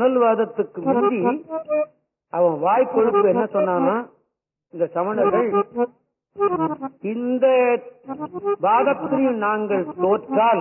முதல் வாதத்துக்கு முந்தி அவன் வாய் கொழுப்பு என்ன சொன்னானா இந்த சமணர்கள் இந்த வாதத்திலையும் நாங்கள் தோற்றால்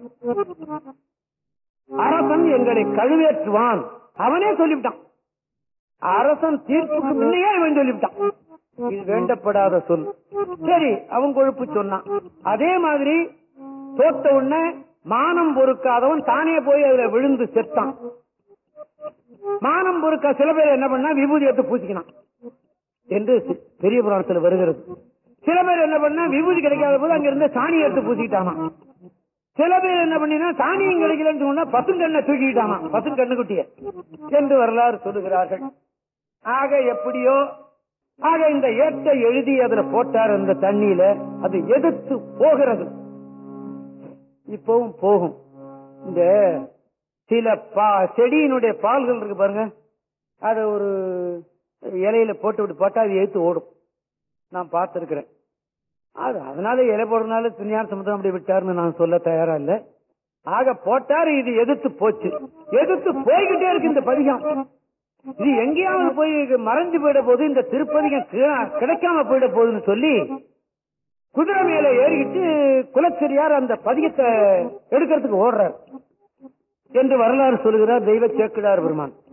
அரசன் எங்களை கழுவேற்றுவான் அவனே சொல்லிவிட்டான் அரசன் தீர்ப்புக்கு முன்னையே அவன் சொல்லிவிட்டான் இது வேண்டப்படாத சொல் சரி அவன் கொழுப்பு சொன்னான் அதே மாதிரி தோத்த உடனே மானம் பொறுக்காதவன் தானே போய் அதுல விழுந்து செத்தான் மானம் பொறுக்க சில பேர் என்ன பண்ணா விபூதி எடுத்து பூசிக்கினான் என்று சி- பெரிய புராணத்துல வருகிறது சில பேர் என்ன பண்ணா விபூதி கிடைக்காத போது அங்க இருந்து சாணி எடுத்து பூசிக்கிட்டானா சில பேர் என்ன பண்ணினா சாணியும் கிடைக்கலன்னு சொன்னா பசுங்கண்ணை தூக்கிட்டானா பசுங்கண்ணு குட்டிய என்று வரலாறு சொல்லுகிறார்கள் ஆக எப்படியோ ஆக இந்த ஏட்டை எழுதி அதுல போட்டார் அந்த தண்ணியில அது எதிர்த்து போகிறது இப்பவும் போகும் இந்த சில பா செடியினுடைய பால்கள் இருக்கு பாருங்க அத ஒரு இலையில போட்டு விட்டு போட்டா அது எடுத்து ஓடும் நான் பார்த்திருக்கிறேன் அது அதனால இலை போடுறதுனால துணியார் சமுத்திரம் அப்படி விட்டாருன்னு நான் சொல்ல தயாரா இல்ல ஆக போட்டாரு இது எதிர்த்து போச்சு எதிர்த்து போய்கிட்டே இருக்கு இந்த பதிகம் இது எங்கேயாவது போய் மறைஞ்சு போயிட போது இந்த திருப்பதிகம் கீழ- கிடைக்காம போயிட போகுதுன்னு சொல்லி குதிரை மேல ஏறிக்கிட்டு குலச்செரியார் அந்த பதிகத்தை எடுக்கிறதுக்கு ஓடுறார் என்று வரலாறு சொல்லுகிறார் தெய்வ சேக்கிடார் பெருமான்